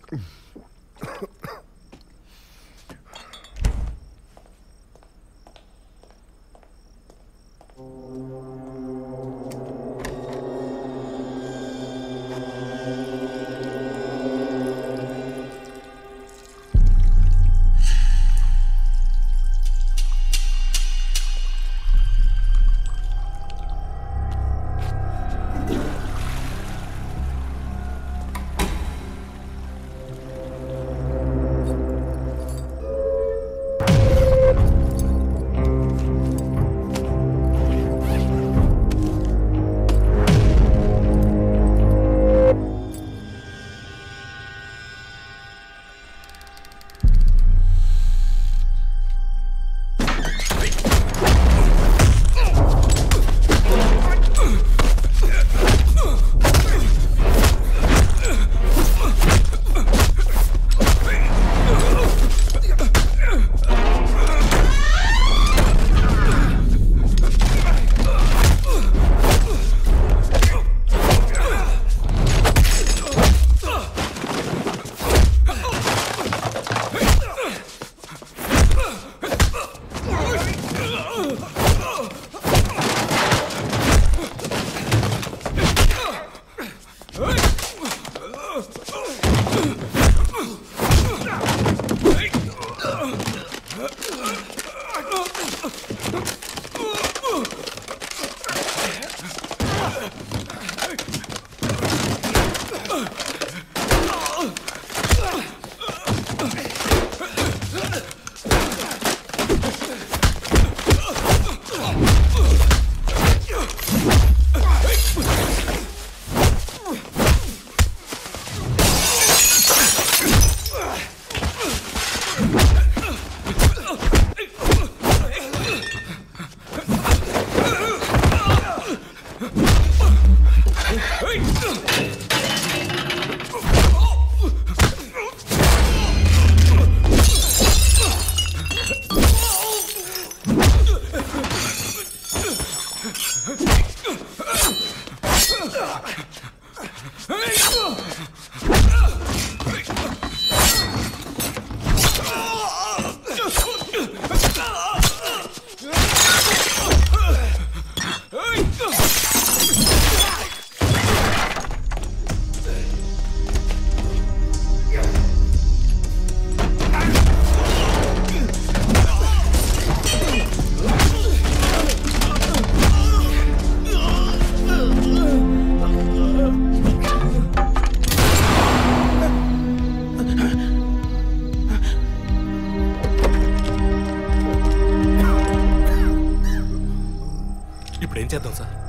ఇప్పుడు ఏం చేద్దాం sir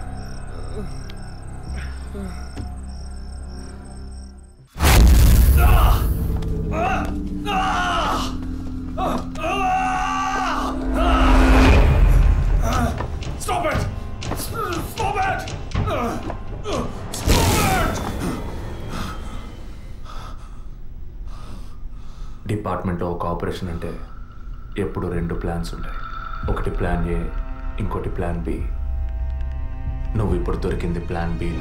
Stop it! Stop it! డిపార్ట్మెంట్లో ఒక ఆపరేషన్ అంటే ఎప్పుడు రెండు ప్లాన్స్ ఉంటాయి ఒకటి ప్లాన్ ఏ ఇంకోటి ప్లాన్ బి నువ్వు ఇప్పుడు దొరికింది ప్లాన్ బిలో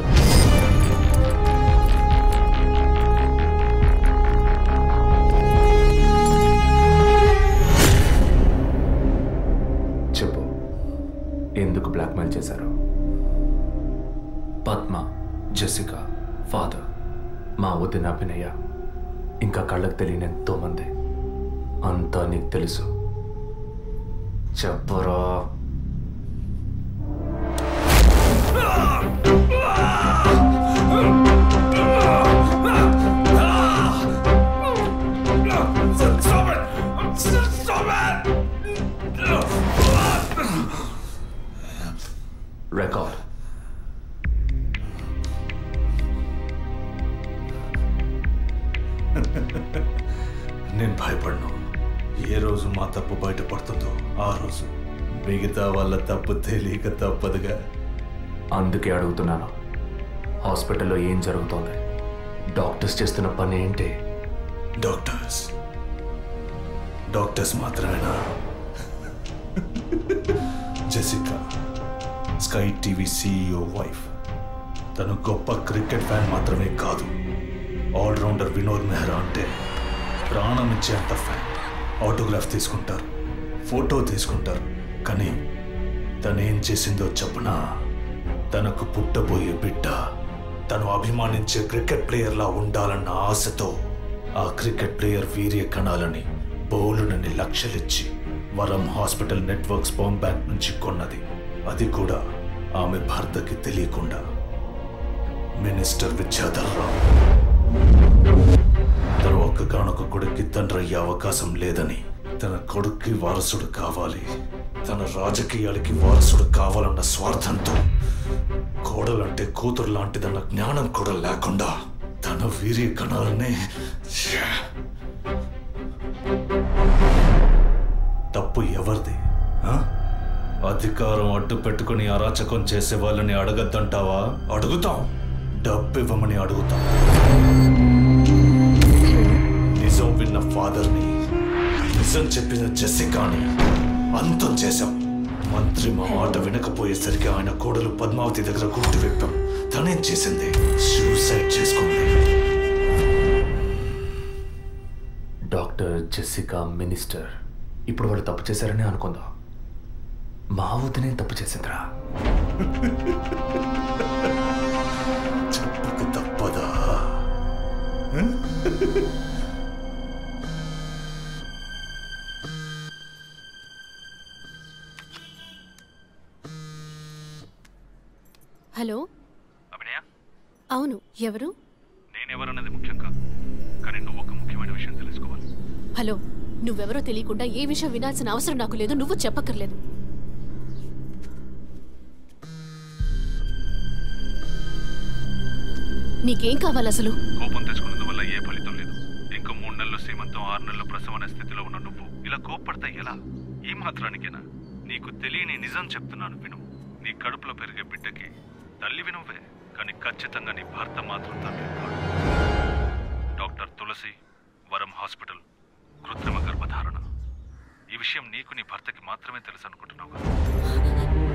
చెప్పు ఎందుకు బ్లాక్మెయిల్ చేశారు పద్మ జెసికా ఫాదర్ మా వదిన అభినయ ఇంకా కళ్ళకు తెలియని ఎంతో మంది అంతా నీకు తెలుసు చెప్పరా Stop it! Stop it! Record నేను భయపడను ఏ రోజు మా తప్పు బయటపడుతుందో ఆ రోజు మిగతా వాళ్ళ తప్పు తెలియక తప్పదుగా అందుకే అడుగుతున్నాను హాస్పిటల్లో ఏం జరుగుతోంది డాక్టర్స్ చేస్తున్న పని ఏంటి డాక్టర్స్ డాక్టర్స్ మాత్రమేనా Jessica Sky TV CEO wife తను గొప్ప క్రికెట్ ఫ్యాన్ మాత్రమే కాదు ఆల్రౌండర్ వినోద్ మెహ్రా అంటే ప్రాణం ఇచ్చేంత ఫ్యాన్ ఆటోగ్రాఫ్ తీసుకుంటారు ఫోటో తీసుకుంటారు కానీ తనేం చేసిందో చెప్పనా తనకు పుట్టబోయే బిడ్డ తను అభిమానించే క్రికెట్ ప్లేయర్లా ఉండాలన్న ఆశతో ఆ క్రికెట్ ప్లేయర్ వీర్య కణాలని బౌలునని లక్షలిచ్చి వరం హాస్పిటల్ నెట్వర్క్ స్పామ్ బ్యాంక్ నుంచి కొన్నది అది కూడా ఆమె భర్తకి తెలియకుండా మినిస్టర్ విద్యాధర్ రావు తన ఒక్కగానొక్క కొడుక్కి తండ్రి అయ్యే అవకాశం లేదని తన కొడుక్కి వారసుడు కావాలి తన రాజకీయాలకి వారసుడు కావాలన్న స్వార్థంతో కోడలంటే కూతురు లాంటిదన్న జ్ఞానం కూడా లేకుండా తన వీర్య కణాలనే ఛే! తప్పు ఎవరిది ఆ? అధికారం అడ్డు పెట్టుకుని అరాచకం చేసే వాళ్ళని అడగద్దంటావా అడుగుతాం డబ్బు ఇవ్వమని అడుగుతాం నిజం విన్న ఫాదర్ని నిజం చెప్పిన జెసికాని అంతం చేశాం మంత్రి మా మాట వినకపోయేసరికి ఆయన కోడలు పద్మావతి దగ్గర గుర్తు విప్పాం తనేం చేసింది సూసైడ్ చేసుకుంది డాక్టర్ జెసికా మినిస్టర్ ఇప్పుడు వాళ్ళు తప్పు చేశారని అనుకుందాం మా వదినే తప్పు చేసిందిరా చెప్పక తప్పదా హలో అభినయ అవును ఎవరు నేనెవరన్నది ముఖ్యం కాదు కానీ నువ్వు ఒక ముఖ్యమైన విషయం తెలుసుకోవాలి హలో నువ్వెవరో తెలియకుండా ఏ విషయం వినాల్సిన అవసరం నాకు లేదు నువ్వు చెప్పక్కర్లేదు నీకేం కావాలి అసలు కోపం తెచ్చుకున్నందువల్ల ఏ ఫలితం లేదు ఇంకో మూడు నెలలు సీమంతం ఆరు నెలలు ప్రసవం అనే స్థితిలో ఉన్న నువ్వు ఇలా కోప్పడతా ఎలా ఈ మాత్రానికేనా నీకు తెలియని నిజం చెప్తున్నాను విను నీ కడుపులో పెరిగే బిడ్డకి తల్లి వినువే కానీ ఖచ్చితంగా నీ భర్త మాత్రం తండ్రి కాడు డాక్టర్ తులసి వరం హాస్పిటల్ కృత్రిమ గర్భధారణ ఈ విషయం నీకు నీ భర్తకి మాత్రమే తెలుసు అనుకుంటున్నావు కదా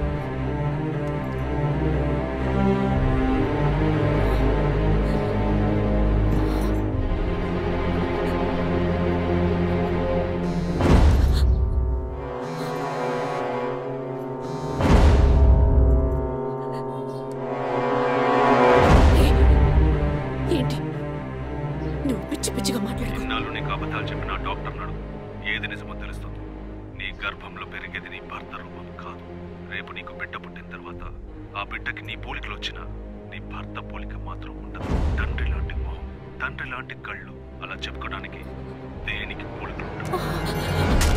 ఏంటి నువ్వు పిచ్చి పిచ్చిగా మాట్లాడుకో ఇన్నాళ్ళు నీకు అబద్ధాలు చెప్పిన ఆ డాక్టర్ నాడు ఏది నిజమో తెలుస్తుంది నీ గర్భంలో పెరిగేది నీ భర్త రూపం కాదు రేపు నీకు బిడ్డ పుట్టిన తర్వాత ఆ బిడ్డకి నీ పోలికలు వచ్చినా నీ భర్త పోలిక మాత్రం ఉండదు తండ్రి లాంటి మొహం తండ్రి లాంటి కళ్ళు అలా చెప్పుకోవడానికి దేనికి పోలికలు ఉండవు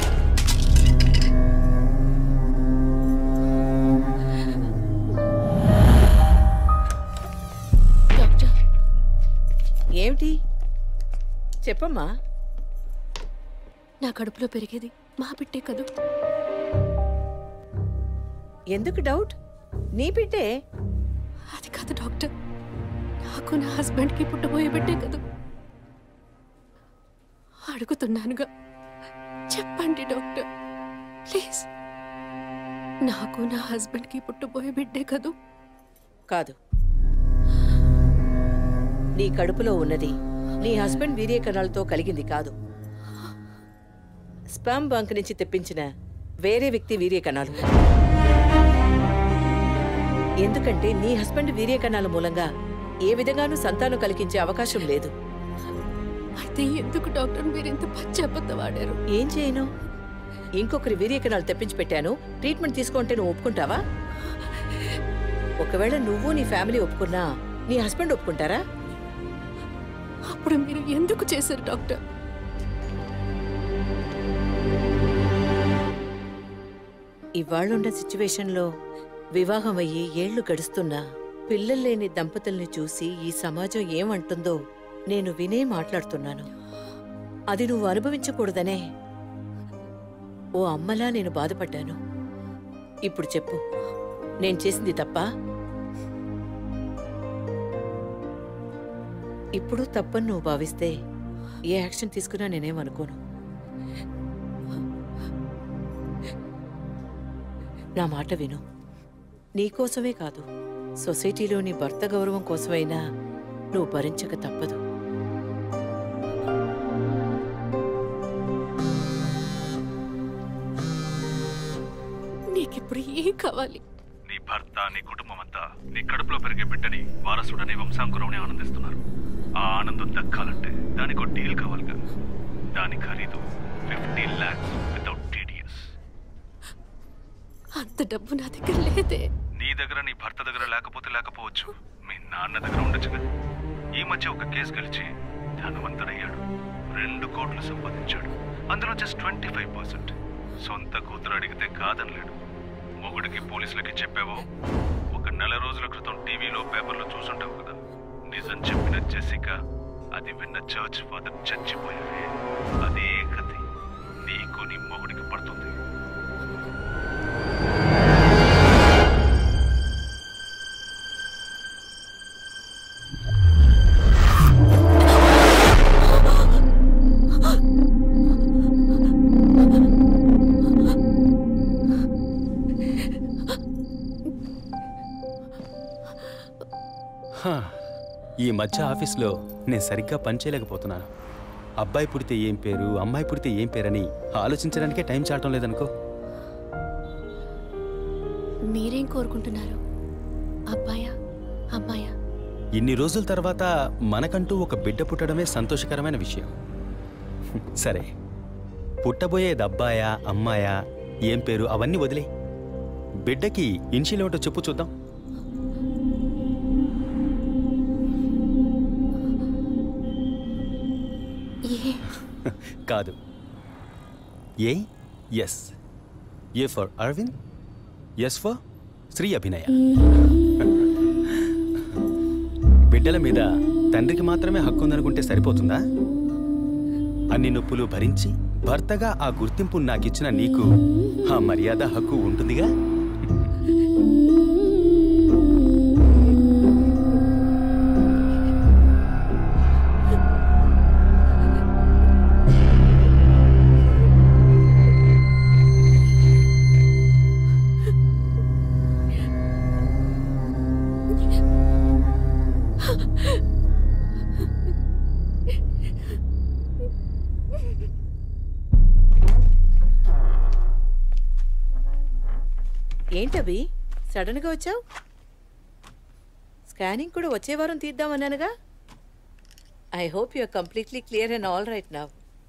డాక్టర్ ఏమిటి చెప్పమ్మా నా కడుపులో పెరిగేది మా బిడ్డే కదూ ఎందుకు డౌట్ నీ బిడ్డే అది కాదు డాక్టర్ నాకు నా హస్బెండ్కి పుట్టబోయే బిడ్డే కదూ అడుగుతున్నానుగా చెప్పండి డాక్టర్ ప్లీజ్ నాకు నా హస్బెండ్కి పుట్టబోయే బిడ్డే కదూ కాదు నీ కడుపులో ఉన్నది నీ హస్బెండ్ వీర్య కణాలతో కలిగింది కాదు స్పామ్ బంక్ నుంచి తెప్పించిన వేరే వ్యక్తి వీర్య కణాలు ఎందుకంటే నీ హస్బెండ్ వీర్య కణాల మూలంగా ఏ విధంగానూ సంతానం కలిగించే అవకాశం లేదు అయితే ఎందుకు డాక్టర్ మీరు ఇంత పచ్చి అబద్ధం ఆడారు ఏం చేయను ఇంకొకరి వీర్య కణాలు తెప్పించి పెట్టాను ట్రీట్మెంట్ తీసుకుంటే నువ్వు ఒప్పుకుంటావా ఒకవేళ నువ్వు నీ ఫ్యామిలీ ఒప్పుకున్నా నీ హస్బెండ్ ఒప్పుకుంటారా అప్పుడు మీరు ఎందుకు చేశారు డాక్టర్ ఇవాళ్ళున్న సిచ్యువేషన్లో వివాహం అయ్యి ఏళ్లు గడుస్తున్నా పిల్లలు లేని దంపతుల్ని చూసి ఈ సమాజం ఏమంటుందో నేను వినే మాట్లాడుతున్నాను అది నువ్వు అనుభవించకూడదనే ఓ అమ్మలా నేను బాధపడ్డాను ఇప్పుడు చెప్పు నేను చేసింది తప్ప ఇప్పుడు తప్పని నువ్వు భావిస్తే ఏ యాక్షన్ తీసుకున్నా నేనేమనుకోను నా మాట విను నీకోసమే కాదు సొసైటీలోని భర్త గౌరవం కోసమైనా నువ్వు భరించక తప్పదు నీకేం కావాలి నీ భర్త నీ కుటుంబం అంతా నీ కడుపులో పెరిగే బిడ్డని వారసుడని వంశాంకురంని ఆనందిస్తున్నారు ఆ ఆనందం దక్కాలంటే దానికి ఒక డీల్ కావాలిగా దాని ఖరీదు ఫిఫ్టీ ల్యాక్స్ వితౌట్ టీడీఎస్ అంత డబ్బు నా దగ్గర లేదే నీ దగ్గర నీ భర్త దగ్గర లేకపోతే లేకపోవచ్చు మీ నాన్న దగ్గర ఉండొచ్చు కదా ఈ మధ్య ఒక కేసు గెలిచి ధనవంతుడయ్యాడు రెండు కోట్లు సంపాదించాడు అందులో జస్ట్ ట్వంటీ ఫైవ్ పర్సెంట్ సొంత కూతురు అడిగితే కాదనలేడు మొగుడికి పోలీసులకి చెప్పావో ఒక నెల రోజుల క్రితం టీవీలో పేపర్లో చూసుంటావు కదా నిజం చెప్పిన జెసిక అది విన్న చర్చ్ ఫాదర్ చచ్చిపోయారే అదే కథ నీకు నీ మొగుడికి పడుతుంది హా, ఈ మధ్య ఆఫీస్లో నేను సరిగ్గా పనిచేయలేకపోతున్నాను అబ్బాయి పుడితే ఏం పేరు అమ్మాయి పుడితే ఏం పేరని ఆలోచించడానికే టైం చాలటం లేదనుకో మీరేం కోరుకుంటున్నారు అబ్బాయా అమ్మాయా ఇన్ని రోజుల తర్వాత మనకంటూ ఒక బిడ్డ పుట్టడమే సంతోషకరమైన విషయం సరే పుట్టబోయేది అబ్బాయా అమ్మాయా ఏం పేరు అవన్నీ వదిలే బిడ్డకి ఇన్షియల్ ఏమిటో చెప్పు చూద్దాం ఏ కాదు A S A for Arvind S for Sri Abhinaya బిడ్డల మీద తండ్రికి మాత్రమే హక్కు ఉందనుకుంటే సరిపోతుందా అన్ని నొప్పులు భరించి భర్తగా ఆ గుర్తింపు నాకిచ్చిన నీకు ఆ మర్యాద హక్కు ఉంటుందిగా ఏంటవి సడన్గా వచ్చావు స్కానింగ్ కూడా వచ్చే వారం తీద్దామన్నానుగా I hope you're completely clear and all right now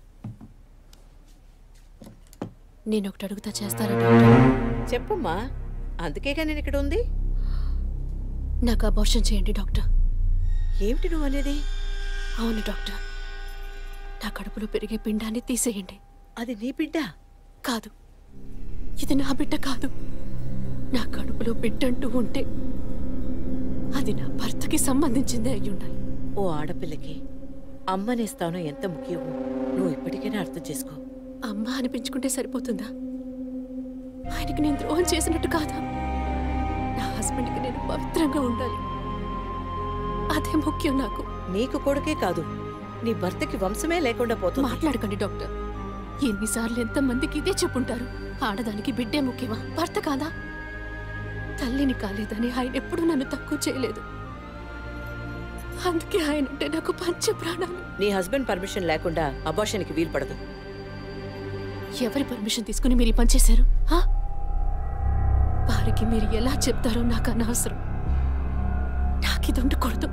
నేను ఒకటి అడుగుతా చేస్తారా డాక్టర్ చెప్పమ్మా అందుకేగా నేను ఇక్కడ ఉంది నాకు అబార్షన్ చేయండి డాక్టర్ ఏమిటి నువ్వు అనేది అవును డాక్టర్ నా కడుపులో పెరిగే పిండాన్ని తీసేయండి అది నీ బిడ్డ కాదు ఇది నా బిడ్డ కాదు నా కడుపులో బిడ్డంటూ ఉంటే అది నా భర్తకి సంబంధించిందే అయి ఉండాలి ఓ ఆడపిల్లకి అమ్మనే స్థానం ఎంత ముఖ్యమో నువ్వు ఇప్పటికైనా అర్థం చేసుకో అమ్మ అనిపించుకుంటే సరిపోతుందా ఆయనకి నేను ద్రోహం చేసినట్టు కాదా నా హస్బెండ్కి నేను పవిత్రంగా ఉండాలి అదే ముఖ్యం నాకు నీకు కొడుకే కాదు నీ భర్తకి వంశమే లేకుండా పోతుంది మాట్లాడకండి డాక్టర్ ఎన్నిసార్లు ఎంతమందికి ఇదే చెప్పుంటారు ఆడదానికి బిడ్డే ముఖ్యమా భర్త కాదా తల్లిని కాలేదని ఆయన ఎప్పుడూ నన్ను తక్కువ చేయలేదు అందుకే ఆయన అంటే నాకు పంచ ప్రాణాలు నీ హస్బెండ్ పర్మిషన్ లేకుండా అబార్షన్కి వీలు పడదు ఎవరి పర్మిషన్ తీసుకుని మీరు ఈ పని చేశారు ఆ? వారికి మీరు ఎలా చెప్తారో నాకు అనవసరం నాకు ఇది ఉండకూడదు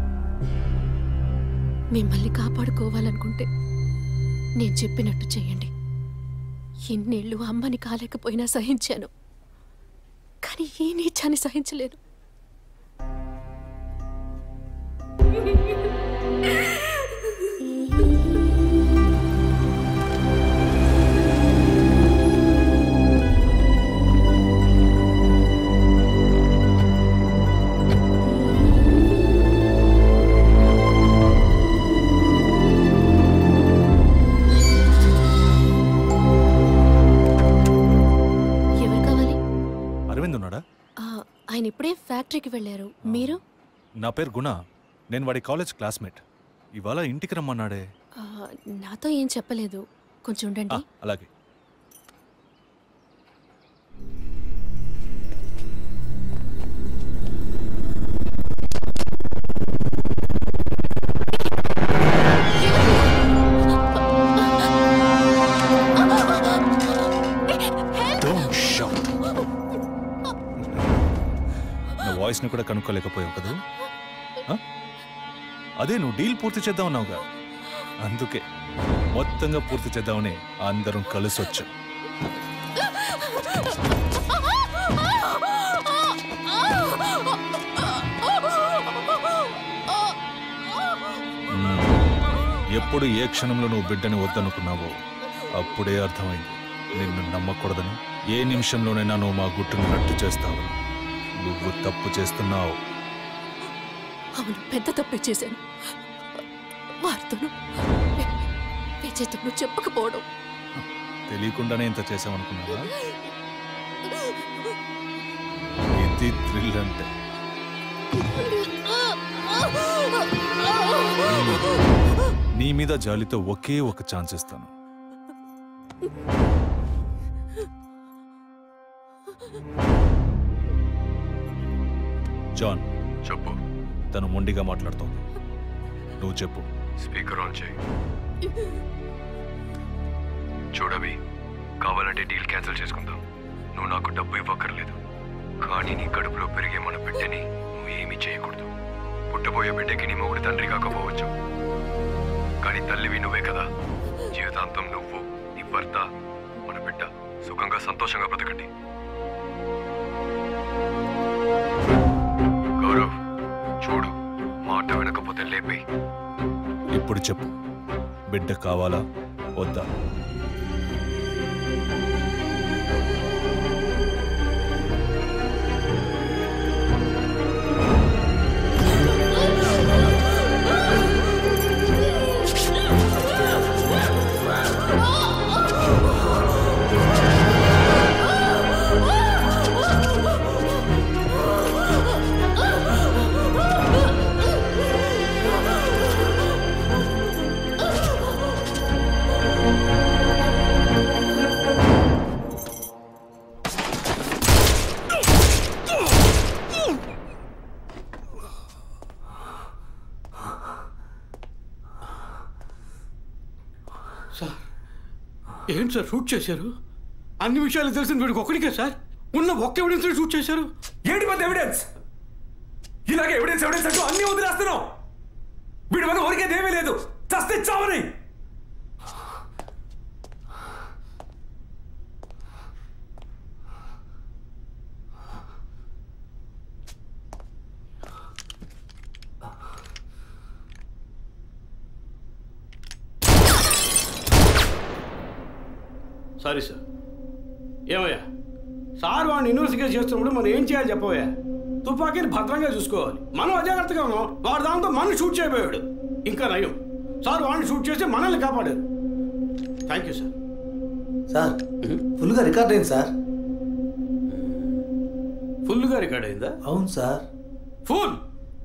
మిమ్మల్ని కాపాడుకోవాలనుకుంటే నేను చెప్పినట్టు చెయ్యండి ఇన్నేళ్ళు అమ్మని కాలేకపోయినా సహించాను కానీ ఈ నీచాన్ని సహించలేను ఎవరు కావాలి అరవింద్ ఉన్నాడా ఆ, ఆయన ఇప్పుడే ఫ్యాక్టరీకి వెళ్ళారు మీరు నా పేరు గుణ నేను వాడి కాలేజ్ క్లాస్మేట్ ఇవాళ ఇంటికి రమ్మన్నాడే ఆ, నాతో ఏం చెప్పలేదు కొంచెం ఆ, ఉండండి అలాగే Don't shout. ప్రశ్న కూడా కనుక్కోలేకపోయావు కదా ఆ? అదే నువ్వు డీల్ పూర్తి చేద్దామన్నావుగా అందుకే మొత్తంగా పూర్తి చేద్దామని అందరం కలిసి వచ్చాం మ్మ్. ఎప్పుడు ఏ క్షణంలో నువ్వు బిడ్డని వద్దనుకున్నావో అప్పుడే అర్థమైంది నిన్ను నమ్మకూడదని ఏ నిమిషంలోనైనా నువ్వు మా గుట్టును రట్టు చేస్తావని నువ్వు తప్పు చేస్తున్నావు అవును పెద్ద తప్పే చేశాను వారితోనూ వి- విజయ్తోనూ చెప్పకపోవడం తెలియకుండానే ఇంత చేసామనుకున్నావా ఇది థ్రిల్ అంటే నీ మీద జాలితో ఒకే ఒక ఛాన్స్ ఇస్తాను జాన్ చెప్పు తను మొండిగా మాట్లాడుతోంది నువ్వు చెప్పు స్పీకర్ ఆన్ చేయి చూడవి కావాలంటే డీల్ క్యాన్సిల్ చేసుకుందాం నువ్వు నాకు డబ్బు ఇవ్వక్కర్లేదు కానీ నీ కడుపులో పెరిగే మన బిడ్డని నువ్వు ఏమీ చేయకూడదు పుట్టబోయే బిడ్డకి నీ మొగుడు తండ్రి కాకపోవచ్చు కానీ తల్లివి నువ్వే కదా జీవితాంతం నువ్వు నీ భర్త మన బిడ్డ సుఖంగా సంతోషంగా బ్రతకండి గౌరవ్ చూడు మాట వినకపోతే లేపేయి ఇప్పుడు చెప్పు బిడ్డ కావాలా వద్దా సార్ ఏంటి సార్ షూట్ చేశారు అన్ని విషయాలు తెలిసిన వీడికి ఒక్కడికే సార్ ఉన్న ఒక్క ఎవిడెన్స్ షూట్ చేశారు ఏంటి పెద్ద ఎవిడెన్స్ ఇలాగే ఎవిడెన్స్ ఎవిడెన్స్ అంటూ అన్ని వదిలేస్తున్నావు వీడి వల్ల ఊరికేది ఏమీ లేదు చస్తే చావని సారీ సార్ ఏమయ్యా సార్ వాడిని ఇన్వెస్టిగేట్ చేస్తున్నప్పుడు మనం ఏం చేయాలి చెప్పవయ్యా తుపాకీని భద్రంగా చూసుకోవాలి మనం అజాగ్రత్తగా ఉన్నాం వాడు దాంతో మనం షూట్ చేయబోయాడు ఇంకా నయం సార్ వాడిని షూట్ చేసి మనల్ని కాపాడారు థ్యాంక్ యూ సార్ సార్ ఫుల్గా రికార్డ్ అయింది సార్ ఫుల్గా రికార్డ్ అయిందా అవును సార్ ఫుల్